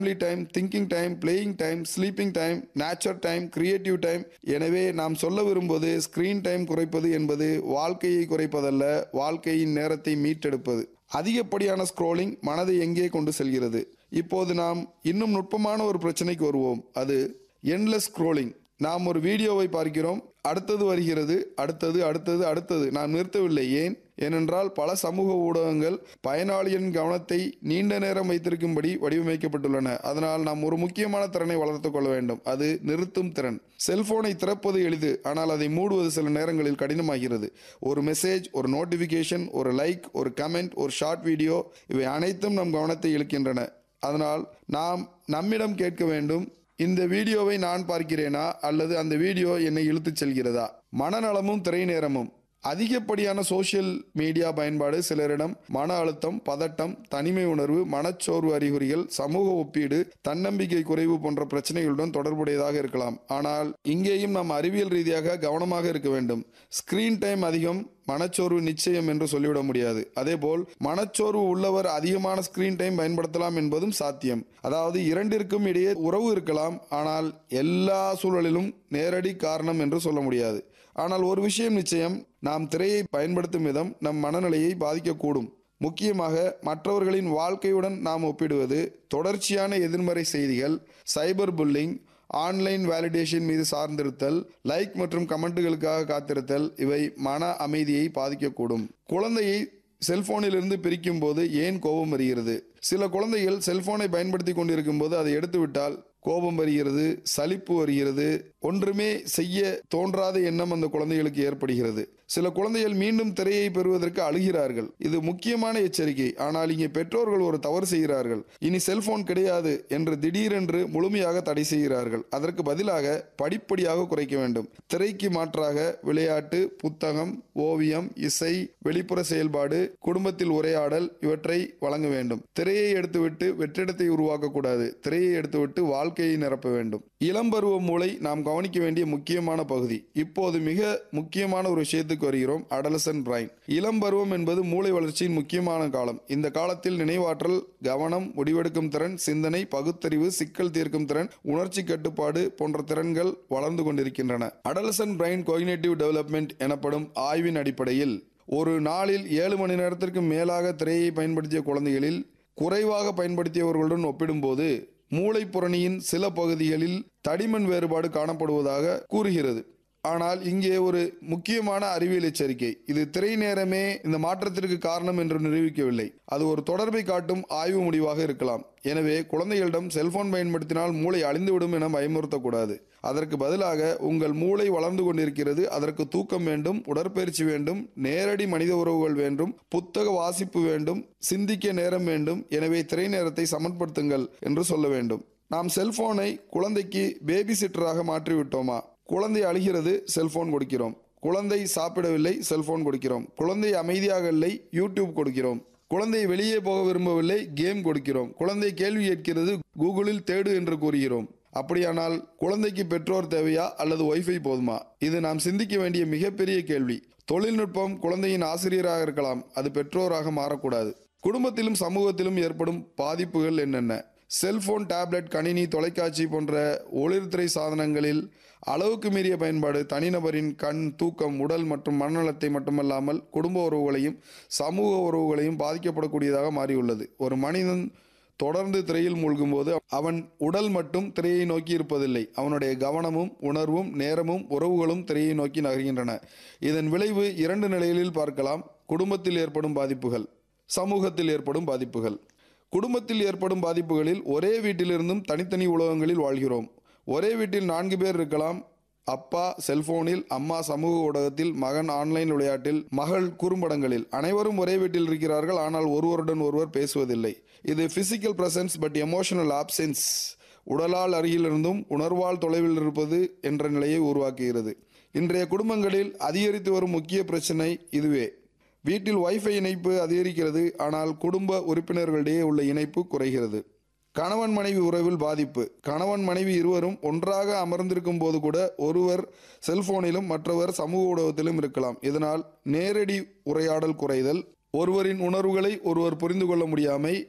family time thinking time playing time sleeping time nature time creative time எனவே நாம் சொல்ல விரும்புவது ஸ்கிரீன் டைம் குறைப்பது என்பது வாழ்க்கையை குறைப்பதல்ல வாழ்க்கையின் நேரத்தை மீட்டெடுப்பது அதிகப்படியான ஸ்க்ரோலிங் மனதை எங்கே கொண்டு செல்கிறது இப்போது நாம் இன்னும் நுட்பமான ஒரு பிரச்சனைக்கு வருவோம் அது என்லெஸ் ஸ்க்ரோலிங் நாம் ஒரு வீடியோவை பார்க்கிறோம் அடுத்தது வருகிறது அடுத்தது அடுத்தது அடுத்தது நாம் நிறுத்தவில்லை ஏன் ஏனென்றால் பல சமூக ஊடகங்கள் பயனாளியின் கவனத்தை நீண்ட நேரம் வைத்திருக்கும்படி வடிவமைக்கப்பட்டுள்ளன அதனால் நாம் ஒரு முக்கியமான திறனை வளர்த்துக் கொள்ள வேண்டும் அது நிறுத்தும் திறன் செல்போனை திறப்பது எளிது ஆனால் அதை மூடுவது சில நேரங்களில் கடினமாகிறது ஒரு மெசேஜ் ஒரு நோட்டிஃபிகேஷன் ஒரு லைக் ஒரு கமெண்ட் ஒரு ஷார்ட் வீடியோ இவை அனைத்தும் நம் கவனத்தை இழுக்கின்றன அதனால் நாம் நம்மிடம் கேட்க வேண்டும் இந்த வீடியோவை நான் பார்க்கிறேனா அல்லது அந்த வீடியோ என்னை இழுத்துச் செல்கிறதா மனநலமும் திரை நேரமும் அதிகப்படியான சோஷியல் மீடியா பயன்பாடு சிலரிடம் மன அழுத்தம் பதட்டம் தனிமை உணர்வு மனச்சோர்வு அறிகுறிகள் சமூக ஒப்பீடு தன்னம்பிக்கை குறைவு போன்ற பிரச்சனைகளுடன் தொடர்புடையதாக இருக்கலாம் ஆனால் இங்கேயும் நாம் அறிவியல் ரீதியாக கவனமாக இருக்க வேண்டும் ஸ்கிரீன் டைம் அதிகம் மனச்சோர்வு நிச்சயம் என்று சொல்லிவிட முடியாது அதேபோல் மனச்சோர்வு உள்ளவர் அதிகமான ஸ்கிரீன் டைம் பயன்படுத்தலாம் என்பதும் சாத்தியம் அதாவது இரண்டிற்கும் இடையே உறவு இருக்கலாம் ஆனால் எல்லா சூழலிலும் நேரடி காரணம் என்று சொல்ல முடியாது ஆனால் ஒரு விஷயம் நிச்சயம் நாம் திரையை பயன்படுத்தும் விதம் நம் மனநிலையை பாதிக்கக்கூடும் முக்கியமாக மற்றவர்களின் வாழ்க்கையுடன் நாம் ஒப்பிடுவது தொடர்ச்சியான எதிர்மறை செய்திகள் சைபர் புல்லிங் ஆன்லைன் வேலிடேஷன் மீது சார்ந்திருத்தல் லைக் மற்றும் கமெண்ட்டுகளுக்காக காத்திருத்தல் இவை மன அமைதியை பாதிக்கக்கூடும் குழந்தையை செல்போனிலிருந்து பிரிக்கும் போது ஏன் கோபம் வருகிறது சில குழந்தைகள் செல்போனை பயன்படுத்தி கொண்டிருக்கும் போது அதை எடுத்துவிட்டால் கோபம் வருகிறது சலிப்பு வருகிறது ஒன்றுமே செய்ய தோன்றாத எண்ணம் அந்த குழந்தைகளுக்கு ஏற்படுகிறது சில குழந்தைகள் மீண்டும் திரையை பெறுவதற்கு அழுகிறார்கள் இது முக்கியமான எச்சரிக்கை ஆனால் இங்கே பெற்றோர்கள் ஒரு தவறு செய்கிறார்கள் இனி செல்போன் கிடையாது என்று திடீரென்று முழுமையாக தடை செய்கிறார்கள் அதற்கு பதிலாக படிப்படியாக குறைக்க வேண்டும் திரைக்கு மாற்றாக விளையாட்டு புத்தகம் ஓவியம் இசை வெளிப்புற செயல்பாடு குடும்பத்தில் உரையாடல் இவற்றை வழங்க வேண்டும் திரையை எடுத்துவிட்டு வெற்றிடத்தை உருவாக்கக்கூடாது திரையை எடுத்துவிட்டு வாழ்க்கையை நிரப்ப வேண்டும் இளம்பருவ மூளை நாம் கவனிக்க வேண்டிய முக்கியமான பகுதி இப்போது மிக முக்கியமான ஒரு விஷயத்துக்கு வருகிறோம் அடலசன் பிரைன் இளம்பருவம் என்பது மூளை வளர்ச்சியின் முக்கியமான காலம் இந்த காலத்தில் நினைவாற்றல் கவனம் முடிவெடுக்கும் திறன் சிந்தனை பகுத்தறிவு சிக்கல் தீர்க்கும் திறன் உணர்ச்சி கட்டுப்பாடு போன்ற திறன்கள் வளர்ந்து கொண்டிருக்கின்றன அடலசன் பிரைன் கோகினேட்டிவ் டெவலப்மெண்ட் எனப்படும் ஆய்வின் அடிப்படையில் ஒரு நாளில் ஏழு மணி நேரத்திற்கு மேலாக திரையை பயன்படுத்திய குழந்தைகளில் குறைவாக பயன்படுத்தியவர்களுடன் ஒப்பிடும்போது மூளைப்புறணியின் சில பகுதிகளில் தடிமன் வேறுபாடு காணப்படுவதாக கூறுகிறது ஆனால் இங்கே ஒரு முக்கியமான அறிவியல் எச்சரிக்கை இது திரை நேரமே இந்த மாற்றத்திற்கு காரணம் என்று நிரூபிக்கவில்லை அது ஒரு தொடர்பை காட்டும் ஆய்வு முடிவாக இருக்கலாம் எனவே குழந்தைகளிடம் செல்போன் பயன்படுத்தினால் மூளை அழிந்துவிடும் என பயமுறுத்தக்கூடாது அதற்கு பதிலாக உங்கள் மூளை வளர்ந்து கொண்டிருக்கிறது அதற்கு தூக்கம் வேண்டும் உடற்பயிற்சி வேண்டும் நேரடி மனித உறவுகள் வேண்டும் புத்தக வாசிப்பு வேண்டும் சிந்திக்க நேரம் வேண்டும் எனவே திரை நேரத்தை சமன்படுத்துங்கள் என்று சொல்ல வேண்டும் நாம் செல்போனை குழந்தைக்கு பேபி சிட்டராக மாற்றிவிட்டோமா குழந்தை அழுகிறது செல்போன் கொடுக்கிறோம் குழந்தை சாப்பிடவில்லை செல்போன் கொடுக்கிறோம் குழந்தை அமைதியாக இல்லை யூடியூப் கொடுக்கிறோம் குழந்தை வெளியே போக விரும்பவில்லை கேம் கொடுக்கிறோம் குழந்தை கேள்வி கேட்கிறது கூகுளில் தேடு என்று கூறுகிறோம் அப்படியானால் குழந்தைக்கு பெற்றோர் தேவையா அல்லது ஒய்ஃபை போதுமா இது நாம் சிந்திக்க வேண்டிய மிகப்பெரிய கேள்வி தொழில்நுட்பம் குழந்தையின் ஆசிரியராக இருக்கலாம் அது பெற்றோராக மாறக்கூடாது குடும்பத்திலும் சமூகத்திலும் ஏற்படும் பாதிப்புகள் என்னென்ன செல்போன் டேப்லெட் கணினி தொலைக்காட்சி போன்ற ஒளிர்திரை சாதனங்களில் அளவுக்கு மீறிய பயன்பாடு தனிநபரின் கண் தூக்கம் உடல் மற்றும் மனநலத்தை மட்டுமல்லாமல் குடும்ப உறவுகளையும் சமூக உறவுகளையும் பாதிக்கப்படக்கூடியதாக மாறியுள்ளது ஒரு மனிதன் தொடர்ந்து திரையில் மூழ்கும்போது அவன் உடல் மட்டும் திரையை நோக்கி இருப்பதில்லை அவனுடைய கவனமும் உணர்வும் நேரமும் உறவுகளும் திரையை நோக்கி நகர்கின்றன இதன் விளைவு இரண்டு நிலைகளில் பார்க்கலாம் குடும்பத்தில் ஏற்படும் பாதிப்புகள் சமூகத்தில் ஏற்படும் பாதிப்புகள் குடும்பத்தில் ஏற்படும் பாதிப்புகளில் ஒரே வீட்டிலிருந்தும் தனித்தனி உலகங்களில் வாழ்கிறோம் ஒரே வீட்டில் நான்கு பேர் இருக்கலாம் அப்பா செல்போனில் அம்மா சமூக ஊடகத்தில் மகன் ஆன்லைன் விளையாட்டில் மகள் குறும்படங்களில் அனைவரும் ஒரே வீட்டில் இருக்கிறார்கள் ஆனால் ஒருவருடன் ஒருவர் பேசுவதில்லை இது physical presence but emotional absence உடலால் அருகிலிருந்தும் உணர்வால் தொலைவில் இருப்பது என்ற நிலையை உருவாக்குகிறது இன்றைய குடும்பங்களில் அதிகரித்து வரும் முக்கிய பிரச்சனை இதுவே வீட்டில் வைஃபை இணைப்பு அதிகரிக்கிறது ஆனால் குடும்ப உறுப்பினர்களிடையே உள்ள இணைப்பு குறைகிறது கணவன் மனைவி உறவில் பாதிப்பு கணவன் மனைவி இருவரும் ஒன்றாக அமர்ந்திருக்கும் போது கூட ஒருவர் செல்போனிலும் மற்றவர் சமூக ஊடகத்திலும் இருக்கலாம் இதனால் நேரடி உரையாடல் குறைதல் ஒருவரின் உணர்வுகளை ஒருவர் புரிந்து கொள்ள முடியாமை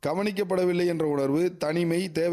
கவனிக்கப்படவில்லை என்ற உணர்வு தனிமை தேவை